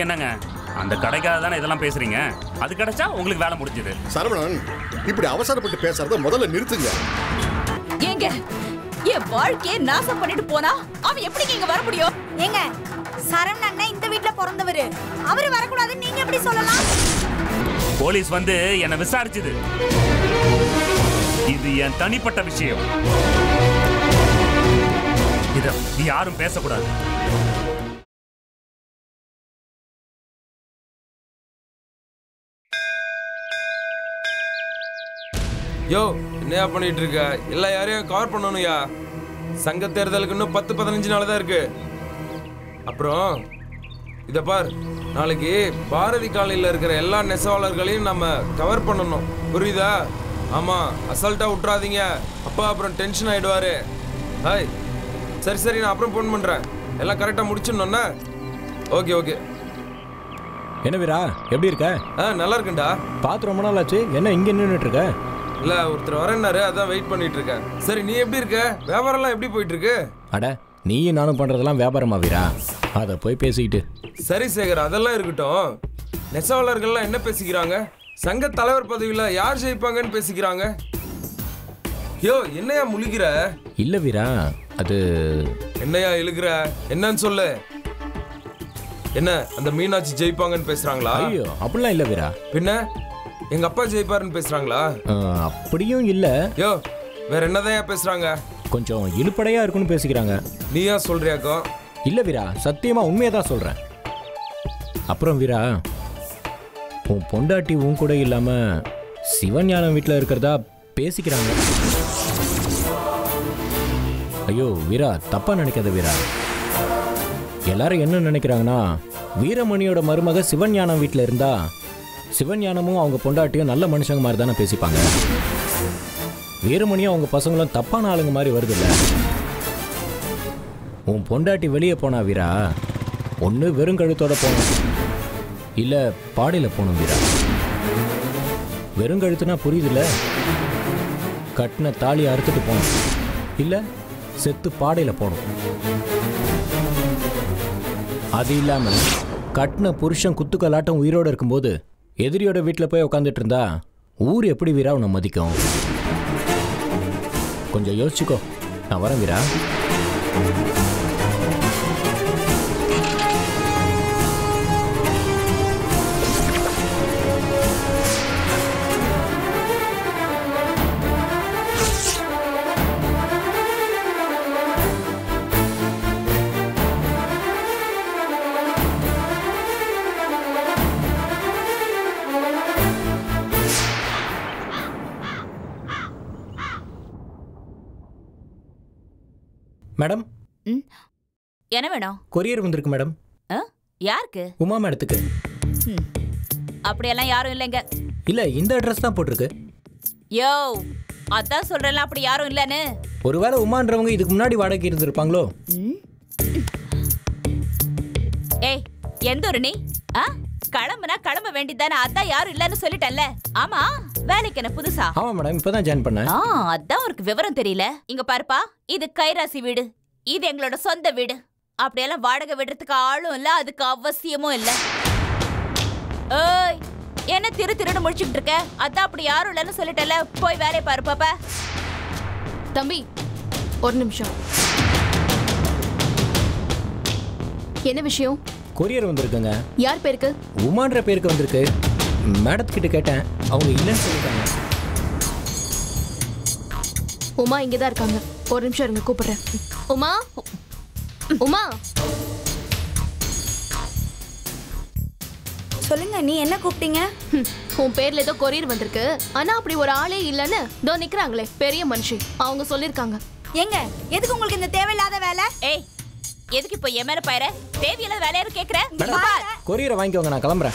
என்னங்க அந்த கடைக்காக தானே இதெல்லாம் பேசுறீங்க அது கிடைச்சா உங்களுக்கு வேலை முடிஞ்சது சரவணன் இப்படி அவசரப்பட்டு பேசுறத முதல்ல நிறுத்துங்க ஏங்க என் வாழ்க்கையை நாசம் பண்ணிட்டு போனா அவன் எப்படி இங்க வர முடியும் ஏங்க சரவணன் அண்ணன் இந்த வீட்ல பிறந்தவரு அவரு வரக்கூடாதுன்னு நீங்க எப்படி சொல்லலாம் போலீஸ் வந்து என்னை விசாரிச்சுது இது என் தனிப்பட்ட விஷயம் இத யாரும் பேசக்கூடாது யோ என்னையா பண்ணிட்டு இருக்க எல்லா யாரையும் கவர் பண்ணணும்யா சங்க தேர்தலுக்கு இன்னும் பத்து பதினஞ்சு நாள் தான் இருக்கு அப்புறம் இத பார் நாளைக்கு பாரதி காலையில் இருக்கிற எல்லா நெசவாளர்களையும் நம்ம கவர் பண்ணணும் புரியுதா ஆமா அசால்ட்டா விட்றாதீங்க அப்பா அப்புறம் டென்ஷன் ஆயிடுவாரு ஹாய் சரி சரி நான் அப்புறம் ஃபோன் பண்றேன் எல்லாம் கரெக்டாக முடிச்சிடணும்னா ஓகே ஓகே என்ன வீரா எப்படி இருக்க ஆ நல்லா இருக்கேன்டா பார்த்து ரொம்ப நாள் ஆச்சு என்ன இங்கே நின்றுட்டு இருக்க இல்ல ஒருத்தர் வரேன்னாரு அதான் வெயிட் பண்ணிட்டு இருக்கேன் சரி நீ எப்படி இருக்க வியாபாரம்லாம் எப்படி போயிட்டு இருக்கு அட நீயும் நானும் பண்ணுறதெல்லாம் வியாபாரமா வீரா அதை போய் பேசிக்கிட்டு சரி சேகர் அதெல்லாம் இருக்கட்டும் நெசவாளர்கள்லாம் என்ன பேசிக்கிறாங்க சங்க தலைவர் பதவியில யார் ஜெயிப்பாங்கன்னு பேசிக்கிறாங்க யோ என்னையா முழிக்கிற இல்லை வீரா அது என்னையா இழுக்கிற என்னன்னு சொல்லு என்ன அந்த மீனாட்சி ஜெயிப்பாங்கன்னு பேசுறாங்களா ஐயோ அப்படிலாம் இல்லை வீரா பின்ன எங்க அப்பா ஜெயிப்பாருன்னு பேசுறாங்களா அஹ், அப்படியும் இல்லை யோ வேற என்னதான் பேசுறாங்க கொஞ்சம் இழுப்படையாக இருக்குன்னு பேசிக்கிறாங்க நீயா சொல்றியாக்கோ இல்லை வீரா சத்தியமாக உண்மையை தான் சொல்கிறேன் அப்புறம் வீரா உன் பொண்டாட்டி உன் கூட இல்லாமல் சிவஞானம் வீட்டில் இருக்கிறதா பேசிக்கிறாங்க ஐயோ வீரா தப்பா நினைக்காத வீரா எல்லாரும் என்ன நினைக்கிறாங்கன்னா வீரமணியோட மருமக சிவஞானம் வீட்டில் இருந்தா சிவஞானமும் அவங்க பொண்டாட்டியும் நல்ல மனுஷங்க மாதிரி தானே பேசிப்பாங்க வீரமணியும் அவங்க பசங்களும் தப்பான ஆளுங்க மாதிரி வருதுல்ல உன் பொண்டாட்டி வெளியே போனா வீரா ஒன்று வெறும் கழுத்தோட போகணும் இல்லை பாடையில் போகணும் வீரா வெறும் கழுத்துனா புரியுதுல்ல கட்டின தாலி அறுத்துட்டு போகணும் இல்லை செத்து பாடையில் போகணும் அது இல்லாமல் கட்டின புருஷன் குத்துக்கலாட்டம் உயிரோடு இருக்கும்போது எதிரியோட வீட்டில் போய் உட்காந்துட்டு இருந்தா ஊர் எப்படி வீரா உன்னை மதிக்கும் கொஞ்சம் யோசிச்சுக்கோ நான் வரேன் வீரா மேடம் என்ன வேணும் கொரியர் வந்திருக்கு மேடம் ஆ? யாருக்கு உமா மேடத்துக்கு அப்படியெல்லாம் யாரும் இல்லைங்க இல்லை இந்த அட்ரஸ் தான் போட்டிருக்கு யோ அதான் சொல்றேன்ல அப்படி யாரும் இல்லைன்னு ஒருவேளை உமான்றவங்க இதுக்கு முன்னாடி வாடகை இருந்திருப்பாங்களோ ஏய் எந்த ஒரு நீ ஆ கிளம்புனா கிளம்ப வேண்டியதானே அதான் யாரும் இல்லைன்னு சொல்லிட்டேன்ல ஆமா வேலைக்கு என்ன புதுசா ஆமாம் மேடம் இப்போ தான் ஜாயின் பண்ணேன் ஆ அதான் உனக்கு விவரம் தெரியல இங்க பாருப்பா இது கைராசி வீடு இது எங்களோட சொந்த வீடு அப்படியெல்லாம் வாடகை விடுறதுக்கு ஆளும் இல்ல அதுக்கு அவசியமும் இல்ல ஏய் என்ன திரு திருன்னு முடிச்சுக்கிட்டு இருக்க அதான் அப்படி யாரும் இல்லைன்னு சொல்லிட்டல போய் வேலையை பாரு பாப்பா தம்பி ஒரு நிமிஷம் என்ன விஷயம் கொரியர் வந்திருக்குங்க யார் பேருக்கு உமான்ற பேருக்கு வந்திருக்கு மேடத்துக்கிட்ட கேட்டேன் அவங்க இல்லைன்னு சொல்லிட்டாங்க உமா இங்கே தான் இருக்காங்க ஒரு நிமிஷம் இருங்க கூப்பிடுறேன் உமா உமா சொல்லுங்க நீ என்ன கூப்பிட்டீங்க ஹம், உன் பேர்ல ஏதோ கொரியர் வந்திருக்கு ஆனா அப்படி ஒரு ஆளே இல்லைன்னு இதோ நிக்கிறாங்களே பெரிய மனுஷி அவங்க சொல்லிருக்காங்க ஏங்க எதுக்கு உங்களுக்கு இந்த தேவையில்லாத வேலை ஏய் எதுக்கு இப்போ என் மேல பாயிர தேவையில்லாத வேலையாரு கேக்குற மேடம் பார். கொரியரை வாங்கிக்கோங்க நான் கிளம்புறேன்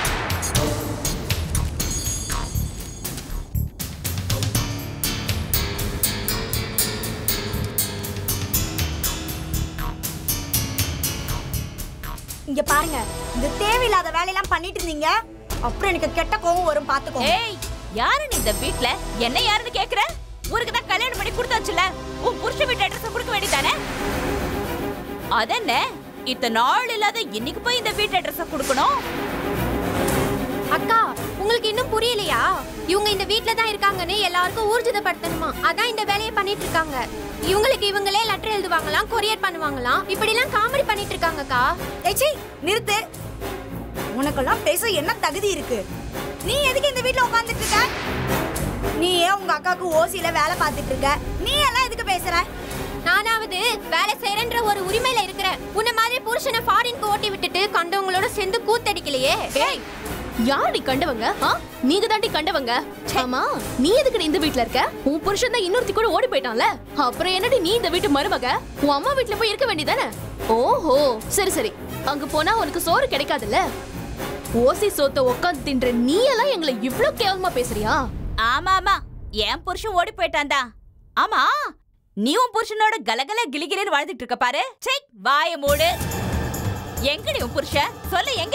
இங்க பாருங்க இந்த தேவையில்லாத வேலையெல்லாம் பண்ணிட்டு இருந்தீங்க அப்புறம் எனக்கு கெட்ட கோவம் வரும் பாத்துக்கோங்க ஏய் யாரு நீ இந்த வீட்ல என்ன யாருன்னு கேக்குற ஊருக்கு தான் கல்யாணம் பண்ணி கொடுத்தாச்சுல உன் புருஷ வீட்டு அட்ரஸ் கொடுக்க வேண்டியதானே அதென்ன இத்தனை நாள் இல்லாத இன்னைக்கு போய் இந்த வீட்டு அட்ரஸ கொடுக்கணும் அக்கா உங்களுக்கு இன்னும் புரியலையா இவங்க இந்த வீட்ல தான் இருக்காங்கன்னு எல்லாருக்கும் ஊர்ஜிதப்படுத்தணுமா அதான் இந்த வேலையை பண்ணிட்டு இருக்காங்க இவங்களுக்கு இவங்களே லெட்டர் எழுதுவாங்களாம் கொரியர் பண்ணுவாங்களாம் இப்படி எல்லாம் காமெடி பண்ணிட்டு இருக்காங்கக்கா ஏச்சி நிறுத்து உனக்கெல்லாம் பேச என்ன தகுதி இருக்கு நீ எதுக்கு இந்த வீட்ல உட்கார்ந்துட்டு இருக்க நீ ஏன் உங்க அக்காவுக்கு ஓசியில வேலை பார்த்துட்டு இருக்க நீ எல்லாம் எதுக்கு பேசுற நானாவது வேலை செய்யறன்ற ஒரு உரிமையில இருக்கிறேன் உன்ன மாதிரி புருஷனை ஃபாரின்க்கு ஓட்டி விட்டுட்டு கண்டவங்களோட சேர்ந்து கூத்தடிக்கலையே ஏய் யார் நீ கண்டவங்க ஆ? நீங்க தாண்டி கண்டவங்க ஆமா நீ எதுக்கு இந்த வீட்ல இருக்க உன் புருஷன் தான் இன்னொருத்தி கூட ஓடி போயிட்டான்ல அப்புறம் என்னடி நீ இந்த வீட்டு மருமக உன் அம்மா வீட்ல போய் இருக்க வேண்டியதானே ஓஹோ சரி சரி அங்க போனா உனக்கு சோறு கிடைக்காதுல்ல ஓசி சோத்த உட்காந்து தின்ற நீ எல்லாம் எங்களை இவ்ளோ கேவலமா பேசுறியா ஆமா ஆமா என் புருஷன் ஓடி போயிட்டான்டா ஆமா நீ உன் புருஷனோட கலகல கிளிகிலின்னு வாழ்ந்துட்டு இருக்க பாரு சே வாய மூடு எங்கடி உன் புருஷன் சொல்லு எங்க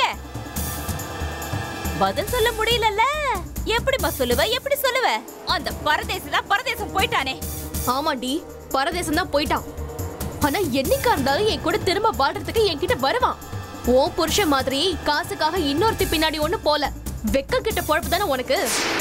பதில் சொல்ல முடியலல்ல எப்படிம்மா சொல்லுவ எப்படி சொல்லுவ அந்த பரதேசி தான் பரதேசம் போயிட்டானே ஆமாண்டி பரதேசம் தான் போயிட்டான் ஆனா என்னைக்கா இருந்தாலும் என் கூட திரும்ப வாழ்றதுக்கு என்கிட்ட வருவான் ஓ புருஷன் மாதிரி காசுக்காக இன்னொருத்தி பின்னாடி ஒண்ணு போல வெக்க கிட்ட பொழப்பு தானே உனக்கு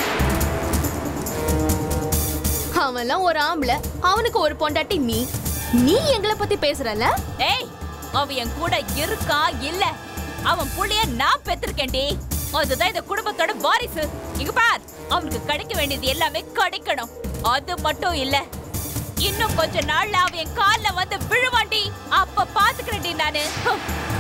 அவன்லாம் ஒரு ஆம்பளை அவனுக்கு ஒரு பொண்டாட்டி நீ நீ எங்களை பத்தி பேசுறல ஏய் அவ என் கூட இருக்கா இல்ல அவன் புள்ளைய நான் பெத்திருக்கேன்டி அதுதான் இந்த குடும்பத்தோட வாரிசு இங்க பார் அவனுக்கு கிடைக்க வேண்டியது எல்லாமே கிடைக்கணும் அது மட்டும் இல்ல இன்னும் கொஞ்ச நாள்ல அவன் என் கால்ல வந்து விழுவாண்டி அப்ப பாத்துக்கிறேன்டி நானு ஹம்.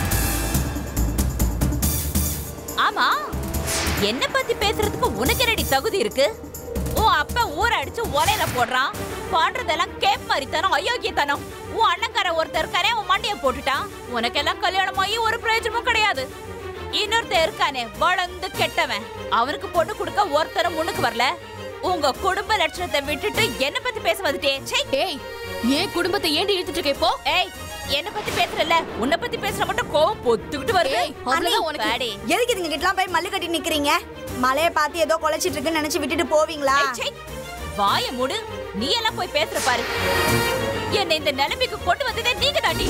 ஆமா என்ன பத்தி பேசுறதுக்கு உனக்கு என்னடி தகுதி இருக்கு உன் அப்பா ஊரை அடிச்சு ஒலையில போடுறான் பண்றதெல்லாம் கேப் மாதிரித்தனம் அயோக்கியத்தனம் உன் அண்ணங்கார ஒருத்தர் இருக்காரே உன் மண்டைய போட்டுட்டான் உனக்கெல்லாம் கல்யாணம் ஆகி ஒரு பிரயோஜனமும் கிடையாது இன்னொருத்தர் இருக்கானே வளர்ந்து கெட்டவன் அவனுக்கு பொண்ணு கொடுக்க ஒருத்தரும் முன்னுக்கு வரல உங்க குடும்ப லட்சணத்தை விட்டுட்டு என்ன பத்தி பேச வந்துட்டே ச்சே ஏய் ஏன் குடும்பத்தை ஏண்டி இழுத்துட்டு இருக்க இப்போ ஏய் என்ன பத்தி பேசுறல உன்னை பத்தி பேசுற மட்டும் கோவம் பொத்துக்கிட்டு வருது ஏய், அவ்வளவுதான் உனக்கு. வாடி. எதுக்கு இதுங்க கிட்டலாம் போய் மல்லு கட்டி நிக்கிறீங்க மலையை பார்த்து ஏதோ குலைச்சிட்டு இருக்குன்னு நினைச்சு விட்டுட்டு போவீங்களா ஏய், சை. வாய மூடு நீ எல்லாம் போய் பேசுற பாரு என்ன இந்த நிலைமைக்கு கொண்டு வந்ததே நீங்க தாண்டி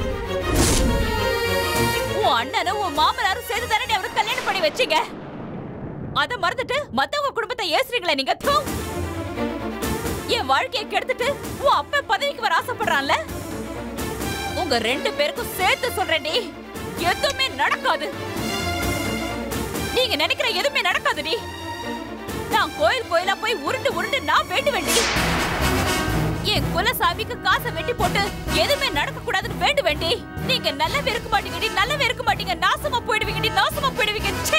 உன் அண்ணனும் உன் மாமனாரும் சேர்ந்து தானே அவருக்கு கல்யாணம் பண்ணி வச்சீங்க அத மறந்துட்டு மத்தவங்க குடும்பத்தை ஏசுறீங்களே நீங்க தூ என் வாழ்க்கையை கெடுத்துட்டு உன் அப்பா பதவிக்கு வர ஆசைப்படுறான்ல உங்க ரெண்டு பேருக்கும் சேர்த்து சொல்றேன்டி எதுவுமே நடக்காது நீங்க நினைக்கிற எதுவுமே நடக்காதுடி நான் கோயில் கோயிலா போய் உருண்டு உருண்டு நான் வேண்டு வேண்டி என் குலசாமிக்கு காசை வெட்டி போட்டு எதுவுமே நடக்க கூடாதுன்னு வேண்டு வேண்டி நீங்க நல்லவே இருக்க மாட்டீங்கடி நல்லவே இருக்க மாட்டீங்க நாசமா போயிடுவீங்கடி நாசமா போயிடுவீங்க ச்சே!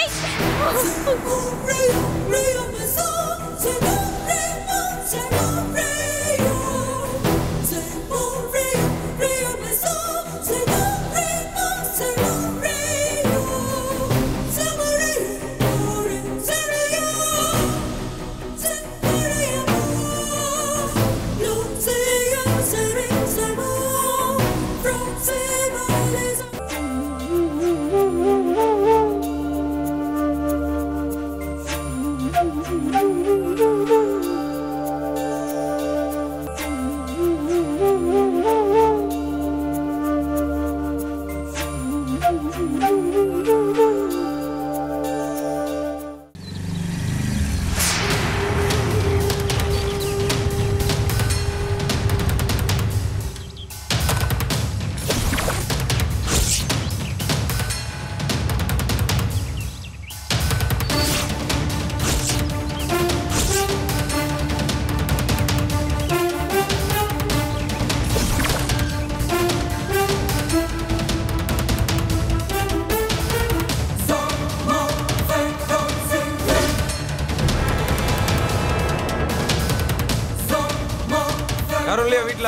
யாரும் இல்லையா வீட்ல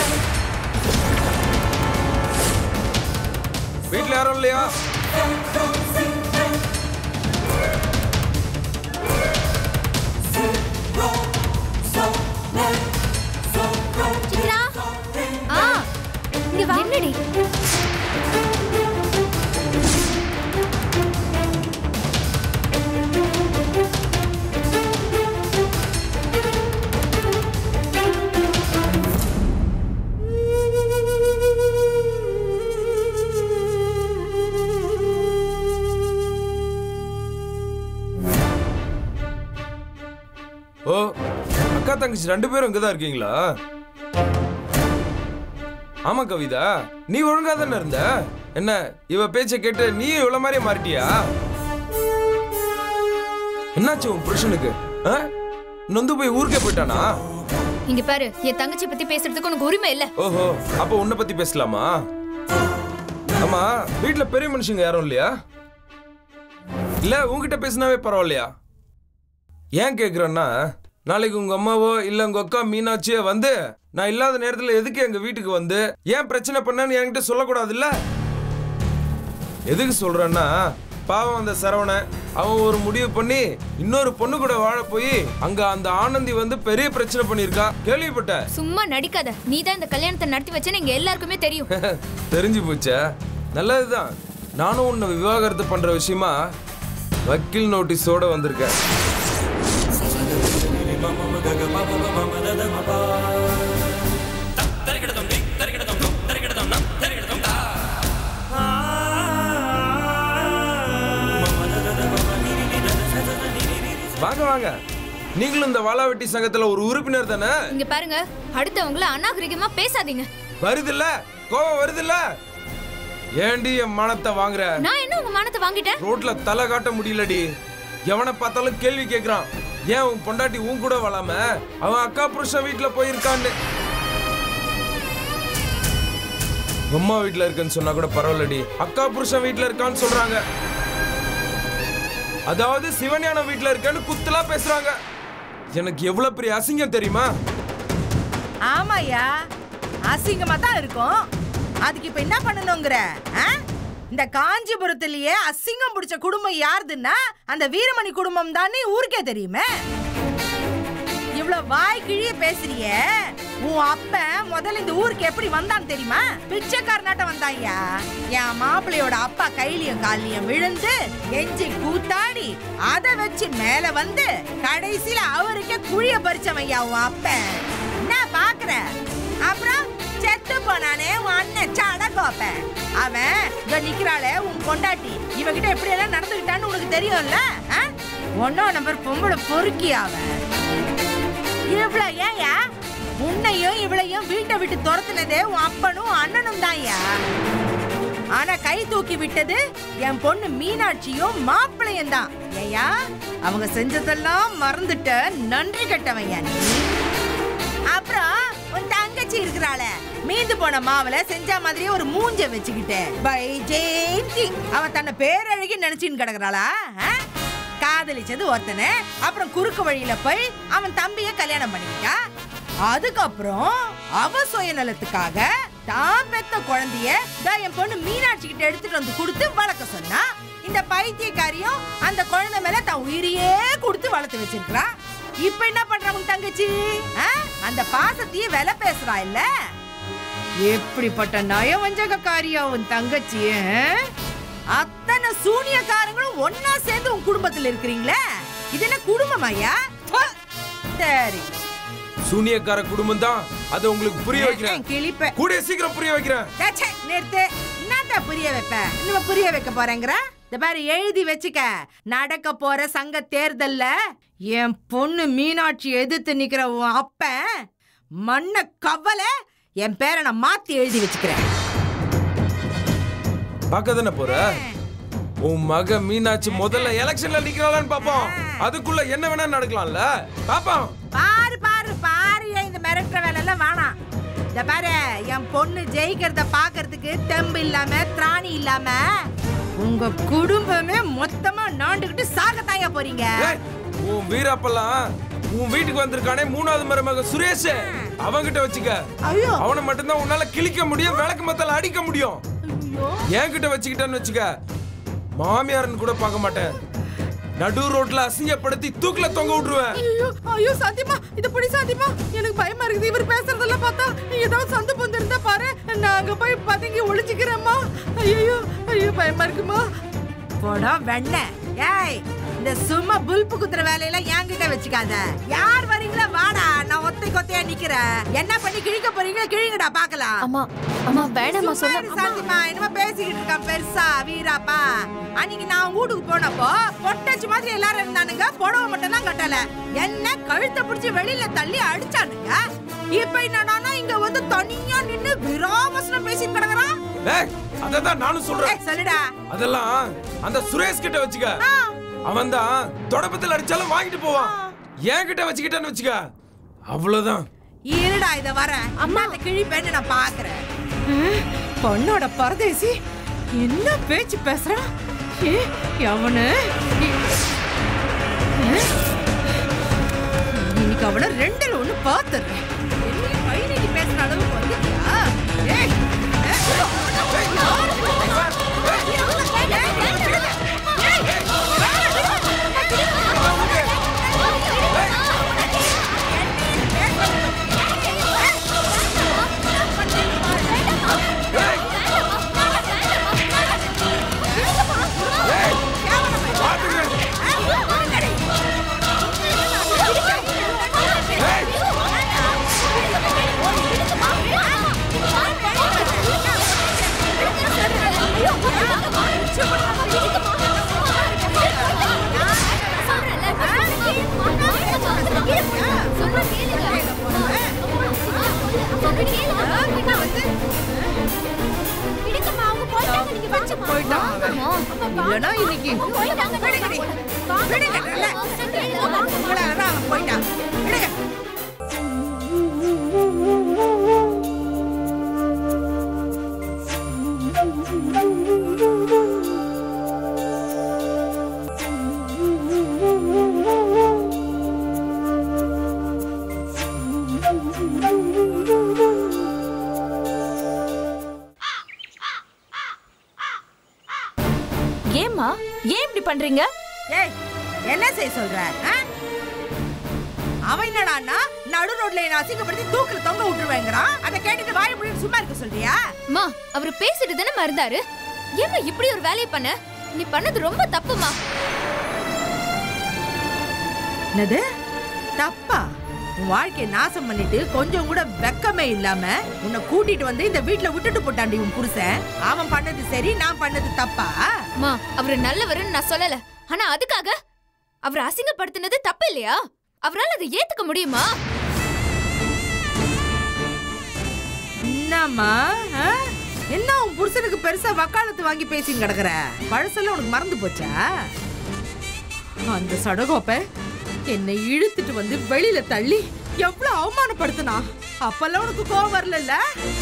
வீட்ல யாரும் இல்லையா சித்ரா ஆ இங்க வா என்னடி ஓ அக்கா தங்கச்சி ரெண்டு பேரும் இங்கதான் இருக்கீங்களா ஆமா கவிதா நீ ஒழுங்கா தானே இருந்த என்ன இவ பேச்ச கேட்டு நீ இவ்வளவு மாதிரியே மாறிட்டியா என்னாச்சு உன் புருஷனுக்கு ஆ? நொந்து போய் ஊருக்கே போயிட்டானா இங்க பாரு என் தங்கச்சி பத்தி பேசுறதுக்கு உனக்கு உரிமை இல்ல ஓஹோ அப்ப உன்னை பத்தி பேசலாமா ஆமா வீட்ல பெரிய மனுஷங்க யாரும் இல்லையா இல்ல உன்கிட்ட பேசினாவே பரவாயில்லையா ஏன் கேக்குறேன்னா நாளைக்கு உங்க அம்மாவோ இல்ல உங்க அக்கா மீனாட்சியோ வந்து நான் இல்லாத நேரத்துல எதுக்கு எங்க வீட்டுக்கு வந்து ஏன் பிரச்சனை பண்ணேன்னு என்கிட்ட சொல்லக்கூடாதுல்ல எதுக்கு சொல்றேன்னா பாவம் அந்த சரவணன் அவன் ஒரு முடிவு பண்ணி இன்னொரு பொண்ணு கூட வாழ போய் அங்க அந்த ஆனந்தி வந்து பெரிய பிரச்சனை பண்ணிருக்கா கேள்விப்பட்டேன் சும்மா நடிக்காத நீ தான் இந்த கல்யாணத்தை நடத்தி வச்சேன்னு எங்க எல்லாருக்குமே தெரியும் தெரிஞ்சு போச்சா நல்லதுதான் நானும் உன்னை விவாகரத்து பண்ற விஷயமா வக்கீல் நோட்டீஸோட வந்திருக்கேன் வாங்க வாங்க நீங்களும் இந்த வாளாவெட்டி சங்கத்துல ஒரு உறுப்பினர் தானே இங்க பாருங்க அடுத்தவங்கள அநாகரிகமா பேசாதீங்க வருதுல்ல கோவம் வருதுல்ல ஏண்டி என் மானத்தை வாங்குற நான் என்ன உங்க மானத்தை வாங்கிட்டேன் ரோட்ல தலை காட்ட முடியலடி எவனை பார்த்தாலும் கேள்வி கேக்குறான் ஏன் உன் பொண்டாட்டி உன் கூட வளாம அவன் அக்கா புருஷன் வீட்டுல போயிருக்கான்னு அம்மா வீட்டுல இருக்குன்னு சொன்னா கூட பரவாயில்லடி அக்கா புருஷன் வீட்டுல இருக்கான்னு சொல்றாங்க அதாவது சிவஞானம் வீட்டுல இருக்கேன்னு குத்தலா பேசுறாங்க எனக்கு எவ்வளவு பெரிய அசிங்கம் தெரியுமா ஆமாயா அசிங்கமா தான் இருக்கும் அதுக்கு இப்ப என்ன பண்ணணுங்கிற ஆ? இந்த காஞ்சிபுரத்திலேயே அசிங்கம் பிடிச்ச குடும்பம் யாருதுன்னா அந்த வீரமணி குடும்பம் தானே ஊருக்கே தெரியுமே இவ்வளவு வாய் கிழிய பேசுறிய உன் அப்ப முதல்ல இந்த ஊருக்கு எப்படி வந்தான் தெரியுமா பிச்சைக்காரனாட்டம் வந்தாய்யா என் மாப்பிள்ளையோட அப்பா கையிலயும் காலிலையும் விழுந்து எஞ்சி கூத்தாடி அதை வச்சு மேல வந்து கடைசியில அவருக்கே குழிய பறிச்சவையா உன் அப்ப என்ன பாக்குற அப்புறம் செத்து போனானே உன் அண்ணன் சடகோப்ப அவன் இங்க நிக்கிறாளே உன் பொண்டாட்டி இவகிட்ட எப்படி எல்லாம் நடந்துக்கிட்டான்னு உனக்கு தெரியும்ல ஆ? ஒன்னோ நம்பர் பொம்பளை பொறுக்கி அவன் இவ்வளவு ஏன்யா உன்னையும் இவளையும் வீட்டை விட்டு துரத்துனதே உன் அப்பனும் அண்ணனும் தான்யா ஆனா கை தூக்கி விட்டது என் பொண்ணு மீனாட்சியும் மாப்பிள்ளையும் தான் ஏயா அவங்க செஞ்சதெல்லாம் மறந்துட்ட நன்றி கெட்டவையா நீ அப்புறம் உன் தங்கச்சி இருக்கிறாளே மீந்து போன மாவுல செஞ்ச மாதிரியே ஒரு மூஞ்ச வச்சுக்கிட்டு பை ஜெயந்தி அவ தன்னை பேரழகி நினைச்சின்னு கிடக்குறாளா ஆ? காதலிச்சது ஒருத்தனை அப்புறம் குறுக்கு வழியில போய் அவன் தம்பிய கல்யாணம் பண்ணிக்கிட்டா அதுக்கப்புறம் அவ சுயநலத்துக்காக தான் பெத்த குழந்தைய தா என் பொண்ணு மீனாட்சி கிட்ட எடுத்துட்டு வந்து கொடுத்து வளர்க்க சொன்னா இந்த பைத்தியக்காரியும் அந்த குழந்தை மேல தான் உயிரையே கொடுத்து வளர்த்து வச்சிருக்கா இப்ப என்ன பண்ற உன் தங்கச்சி ஆ? அந்த பாசத்தையே விலை பேசுறா இல்ல எப்படிப்பட்ட நயவஞ்சகக்காரியா உன் தங்கச்சி ஆ? அத்தனை சூனியக்காரங்களும் ஒன்னா சேர்ந்து உன் குடும்பத்துல இருக்கிறீங்களே இது என்ன குடும்பம் ஐயா சரி சூனியக்கார குடும்பம் தான் அதை உங்களுக்கு புரிய வைக்கிறேன் கிளிப்ப கூடிய சீக்கிரம் புரிய வைக்கிறேன் ச்சே, நிறுத்து என்னத்த புரிய வைப்ப இன்னும் புரிய வைக்க போறேங்கிற இந்த பாரு எழுதி வச்சுக்க நடக்க போற சங்க தேர்தல்ல என் பொண்ணு மீனாட்சி எதிர்த்து நிக்கிற உன் அப்பன் மண்ண கவலை என் பேரை நான் மாத்தி எழுதி வச்சுக்கிறேன் பார்க்க தானே போற உன் மக மீனாட்சி முதல்ல எலெக்ஷன்ல நிக்கிறாளான்னு பாப்போம் அதுக்குள்ள என்ன வேணா நடக்கலாம்ல பாப்போம் பாரு பாரு பாரு ஏன் இந்த மிரட்டுற வேலை எல்லாம் வேணாம் இந்த பாரு என் பொண்ணு ஜெயிக்கிறத பாக்குறதுக்கு தெம்பு இல்லாம திராணி இல்லாம உங்க குடும்பமே மொத்தமா நாண்டுகிட்டு சாகத்தாயா போறீங்க ஏய், உன் வீரப்பெல்லாம் உன் வீட்டுக்கு வந்திருக்கானே மூணாவது மருமக சுரேஷ் அவன்கிட்ட வச்சுக்க ஐயோ அவனை மட்டும்தான் உன்னால கிழிக்க முடியும் விளக்கு மத்தால அடிக்க முடியும் என்கிட்ட வச்சுக்கிட்டேன்னு வச்சுக்க மாமியார்னு கூட பார்க்க மாட்டேன் நடு ரோட்ல அசிங்கப்படுத்தி தூக்குல தொங்க விட்டுருவேன் ஐயோ ஐயோ சாத்தியமா இது புடி சாத்தியமா எனக்கு பயமா இருக்குது இவர் பேசுறதெல்லாம் பார்த்தா ஏதாவது சந்து பொந்து இருந்தா பாரு நான் அங்க போய் பதுங்கி ஒளிச்சுக்கிறேம்மா ஐயோ ஐயோ பயமா இருக்குமா போடா வெண்ண ஏய் இந்த சும்மா புல் துல்பு குத்துற வேலையெல்லாம் என்கிட்ட வச்சுக்காத யார் வரீங்களோ வாடா நான் ஒத்தை கொத்தையா நிக்கிறேன் என்ன பண்ணி கிழிக்க போறீங்களோ கிழிங்கடா பாக்கலாம் அம்மா அம்மா வேணாம்மா சும்மா சொல்ல இரு சாந்திமா என்னமோ பேசிக்கிட்டு இருக்கான் பெருசா வீராப்பா அன்னைக்கு நான் வீட்டுக்கு போனப்போ பொட்டச்சு மாதிரி எல்லாரும் இருந்தானுங்க புடவை மட்டும் தான் கட்டல என்ன கழுத்தை பிடிச்சி வெளியில தள்ளி அடிச்சானுங்க இப்ப என்னடானா இங்க வந்து தனியா நின்னு விராவசனம் பேசிட்டு கிடக்குறான் ஏய் அததான் நானும் சொல்றேன் ஏய், சொல்லுடா அதெல்லாம் அந்த சுரேஷ் கிட்ட வச்சுக்க அவன் தான் தொடப்பத்தில் அடிச்சாலும் வாங்கிட்டு போவான் என்கிட்ட வச்சுக்கிட்டேன்னு வச்சுக்க அவ்வளவுதான் இருடா இத வர அம்மா அந்த கிழி பெண்ணு நான் பாக்குறேன் பொண்ணோட பரதேசி என்ன பேச்சு பேசுறான் ஏ, அவனு ஏ, இன்னைக்கு அவன ரெண்டுல ஒண்ணு பாத்துறேன் என்னைய கை நீட்டி பேசுற அளவுக்கு வந்துட்டியா ஏய், ஏய், போயிட்டான் அவன். இல்லைன்னா இன்னைக்கு விடுங்கடி. விடுங்க, நல்ல. உங்களாலதான் அவன் போயிட்டான். விடுங்க. ஏம்மா ஏன் இப்படி பண்றீங்க ஏய் என்ன செய்ய சொல்ற ஆ? அவன் என்னடான்னா நடு ரோட்ல என்ன அசிங்கப்படுத்தி தூக்குல தொங்க விட்டுருவேங்கிறான் அதை கேட்டுட்டு வாய முடியும் சும்மா இருக்க சொல்றியா அம்மா அவர் பேசிட்டு தானே மறந்தாரு ஏம்மா இப்படி ஒரு வேலையை பண்ண நீ பண்ணது ரொம்ப தப்புமா என்னது தப்பா உன் வாழ்க்கைய நாசம் பண்ணிட்டு கொஞ்சம் கூட வெக்கமே இல்லாம உன்னை கூட்டிட்டு வந்து இந்த வீட்ல விட்டுட்டு போட்டாண்டி உன் புருஷன் அவன் பண்ணது சரி நான் பண்ணது தப்பா அம்மா அவர் நல்லவருன்னு நான் சொல்லல ஆனா அதுக்காக அவர் அசிங்கப்படுத்தினது தப்பு இல்லையா அவரால் அதை ஏத்துக்க முடியுமா என்னம்மா ஆ? என்ன உன் புருஷனுக்கு பெருசா வக்காலத்து வாங்கி பேசின்னு கிடக்குற பழசெல்லாம் உனக்கு மறந்து போச்சா அந்த சடகோப்ப என்னை இழுத்துட்டு வந்து வெளியில தள்ளி எவ்வளவு அவமானப்படுத்தினா அப்பெல்லாம் உனக்கு கோவம் வரல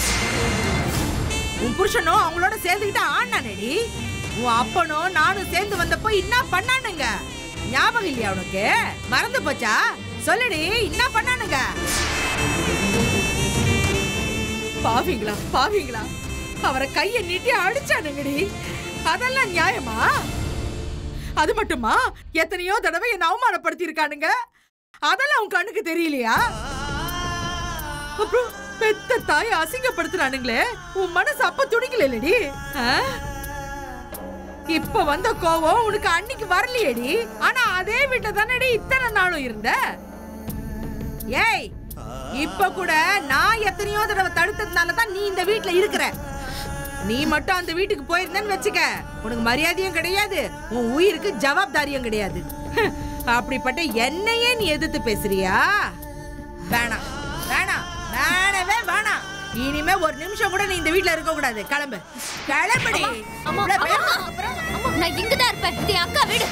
உன் புருஷனும் அவங்களோட சேர்ந்துக்கிட்டு ஆனானடி உன் அப்பனும் நானும் சேர்ந்து வந்தப்போ என்ன பண்ணானுங்க ஞாபகம் இல்லையா உனக்கு மறந்து போச்சா சொல்லுடி என்ன பண்ணானுங்க பாவிங்களா பாவிங்களா அவரை கைய நீட்டி அடிச்சானுங்கடி அதெல்லாம் நியாயமா அது மட்டுமா எத்தனையோ தடவை என்ன அவமானப்படுத்தி இருக்கானுங்க அதெல்லாம் உன் கண்ணுக்கு தெரியலையா அப்புறம் பெத்த தாயை அசிங்கப்படுத்துறானுங்களே உன் மனசு அப்ப துடிக்கலடி இப்ப வந்த கோவம் உனக்கு அன்னைக்கு வரலையேடி ஆனா அதே வீட்டை தானடி இத்தனை நாளும் இருந்த ஏய் இப்ப கூட நான் எத்தனையோ தடவை தடுத்ததுனால தான் நீ இந்த வீட்ல இருக்கிற நீ மட்டும் அந்த வீட்டுக்கு போயிருந்தேன்னு வச்சுக்க உனக்கு மரியாதையும் கிடையாது உன் உயிருக்கு ஜவாப்தாரியும் கிடையாது அப்படிப்பட்ட என்னையே நீ எதிர்த்து பேசுறியா வேணாம் வேணாம் வேணவே வேணாம் இனிமே ஒரு நிமிஷம் கூட நீ இந்த வீட்ல இருக்க கூடாது கிளம்பு கிளம்புடி அம்மா இவ்வளவு அம்மா, பேச- அம்மா, நான் இங்கதான் இருப்பேன் இது என் அக்கா வீடு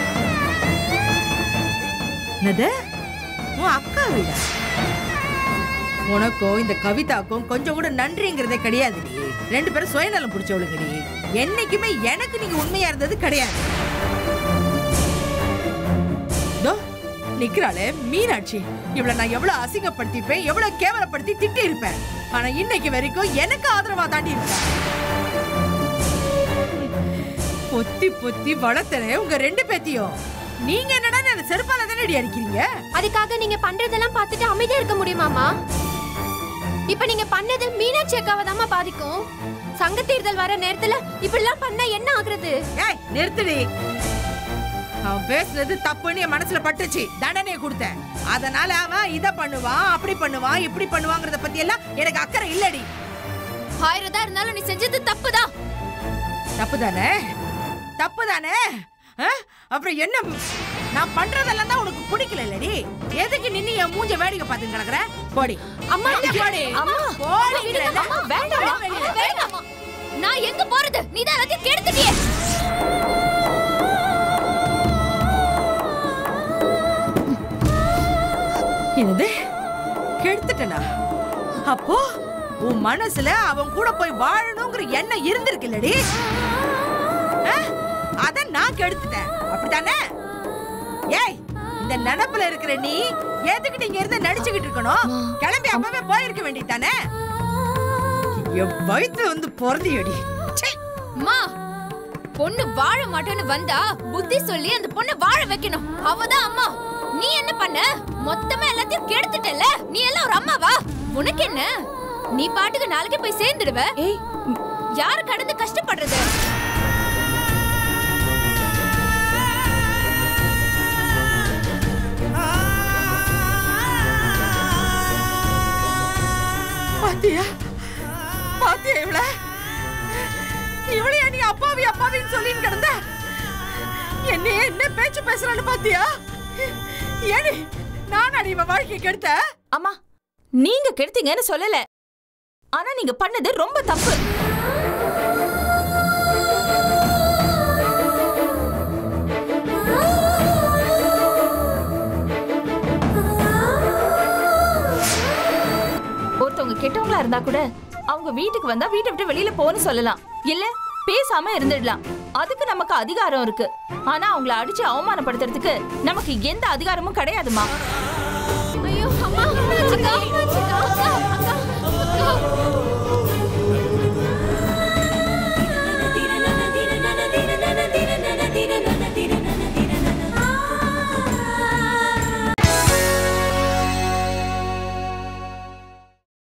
என்னது உன் அக்கா வீடா உனக்கும் இந்த கவிதாக்கும் கொஞ்சம் கூட நன்றிங்கிறதே கிடையாதுடி ரெண்டு பேரும் சுயநலம் பிடிச்சவளுங்கடி என்னைக்குமே எனக்கு நீங்க உண்மையா இருந்தது கிடையாது இதோ, நிக்கிறாளே மீனாட்சி இவள நான் எவ்வளவு அசிங்கப்படுத்திருப்பேன் எவ்வளவு கேவலப்படுத்தி திட்டி இருப்பேன் ஆனா இன்னைக்கு வரைக்கும் எனக்கு ஆதரவா தாண்டி இருப்பேன் பொத்தி பொத்தி வளர்த்தனே உங்க ரெண்டு பேத்தியும் நீங்க என்னடா என்ன செருப்பால தானே அடிக்கிறீங்க அதுக்காக நீங்க பண்றதெல்லாம் பார்த்துட்டு அமைதியா இருக்க முடியுமாமா இப்ப நீங்க பண்ணது மீனாட்சி அக்காவை தாமா பாதிக்கும் சங்க தேர்தல் வர நேரத்துல இப்படிலாம் பண்ணா என்ன ஆகுறது ஏய் நிறுத்துடி அவன் பேசுனது தப்புன்னு என் மனசுல பட்டுச்சு தண்டனையை கொடுத்தேன் அதனால அவன் இத பண்ணுவான் அப்படி பண்ணுவான் இப்படி பண்ணுவாங்கறத பத்தி எல்லாம் எனக்கு அக்கறை இல்லடி ஆயிரம் தான் இருந்தாலும் நீ செஞ்சது தப்புதான் தப்பு தானே தப்பு தானே ஆ? அப்புறம் என்ன நான் பண்றதெல்லாம் தான் உனக்கு பிடிக்கல இல்லடி எதுக்கு நின்னு என் மூஞ்ச வேடிக்கை பார்த்து கிடக்குற போடி அம்மா வெளில போடி அம்மா போடிங்கிறேன்ல. அம்மா வேண்டாம் போ வெளில. வேண்டாம் நான் எங்க போறது நீ தான் எல்லாத்தையும் கெடுத்துட்டியே என்னது கெடுத்துட்டனா அப்போ உன் மனசுல அவன் கூட போய் வாழணுங்கிற எண்ணம் இருந்திருக்குல்லடி ஆ? அத நான் கெடுத்துட்டேன் அப்படித்தானே ஏய் இந்த நினப்புல இருக்கிற நீ ஏத்துக்கிட்டு இங்க இருந்து நடிச்சுக்கிட்டு இருக்கணும் கிளம்பி அப்பவே போயிருக்க வேண்டியதானே என் வயித்துல வந்து பொறந்தியடி ச்சே அம்மா பொண்ணு வாழ மாட்டேன்னு வந்தா புத்தி சொல்லி அந்த பொண்ணை வாழ வைக்கணும் அவதான் அம்மா நீ என்ன பண்ண மொத்தமா எல்லாத்தையும் கெடுத்துட்டல நீ எல்லாம் ஒரு அம்மாவா உனக்கு என்ன நீ பாட்டுக்கு நாளைக்கு போய் சேர்ந்துடுவ யாரு கடந்து கஷ்டப்படுறது பாத்தியா பாத்தியா இவள இவளையா நீ அப்பாவி அப்பாவின்னு சொல்லின்னு கிடந்த என்ன என்ன பேச்சு பேசுறான்னு பாத்தியா ஏடி நான் அடி இவன் வாழ்க்கை கெடுத்த அம்மா நீங்க கெடுத்தீங்கன்னு சொல்லல ஆனா நீங்க பண்ணது ரொம்ப தப்பு ஒருத்தவங்க கெட்டவங்களா இருந்தா கூட அவங்க வீட்டுக்கு வந்தா வீட்டை விட்டு வெளியில போன்னு சொல்லலாம் இல்ல பேசாம இருந்துடலாம் அதுக்கு நமக்கு அதிகாரம் இருக்கு ஆனா அவங்கள அடிச்சு அவமானப்படுத்துறதுக்கு நமக்கு எந்த அதிகாரமும் கிடையாதுமா ஐயோ அம்மா